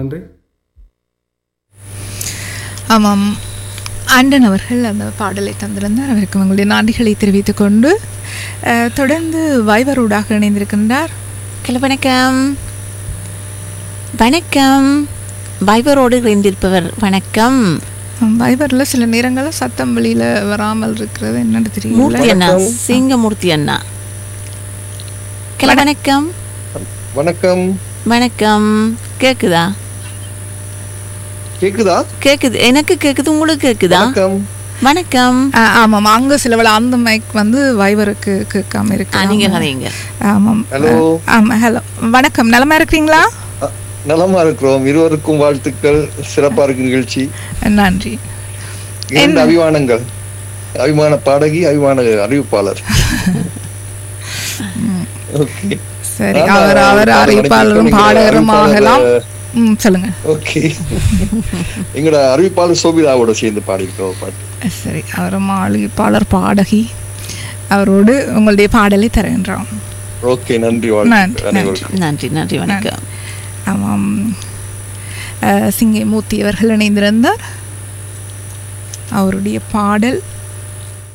நன்றி ஆமாம் ஆண்டன் அவர்கள் அந்த பாடலை தந்திருந்தார் அவருக்கு உங்களுடைய நன்றிகளை தெரிவித்துக் கொண்டு அஹ், தொடர்ந்து வைவரூடாக இணைந்திருக்கின்றார் ஹலோ வணக்கம் வணக்கம் வைபரோடு இணைந்திருப்பவர் வணக்கம் வைவரில் சில நேரங்களில் சத்தம் வெளியில் வராமல் இருக்கிறது என்னன்னு தெரியல மூர்த்தி அண்ணா சிங்கமூர்த்தி அண்ணா ஹலோ வணக்கம் வணக்கம் வணக்கம் கேக்குதா கேக்குதா கேக்குது எனக்கு கேக்குது உங்களுக்கு கேக்குதா வணக்கம் வணக்கம் அஹ், ஆமாம் அங்கே சில வேளை அந்த மைக் வந்து வைவருக்கு கேட்காம ஆ, இருக்கு நீங்க கதைங்க ஆமாம் ஹலோ ஆமாம் ஹலோ வணக்கம் நலமா இருக்கிறீங்களா அ, நலமா இருக்கிறோம் இருவருக்கும் வாழ்த்துக்கள் சிறப்பா இருக்கு நிகழ்ச்சி நன்றி இரண்டு அபிமானங்கள் அபிமான பாடகி அபிமான அறிவிப்பாளர் ஓகே சரி ஆமா, அவர் அவர் பாடல் அறிவிப்பாளரும் அனுப்பி பாடகரும் அறிவிப்பாளர், ஆகலாம் ம் சொல்லுங்க ஓகே எங்களோட அறிவிப்பாளர் சோபிதாவோட சேர்ந்து பாடியிருக்கோம் பாட்டு சரி அவரும் அறிவிப்பாளர் பாடகி அவரோடு உங்களுடைய பாடலை தருகின்றோம் ஓகே நன்றி நன்றி, வாழ்த்துக்கள் அனைவருக்கும் நன்றி நன்றி வணக்கம் ஆமாம் அஹ், சிங்கை மூர்த்தி அவர்கள் இணைந்திருந்தார் அவருடைய பாடல்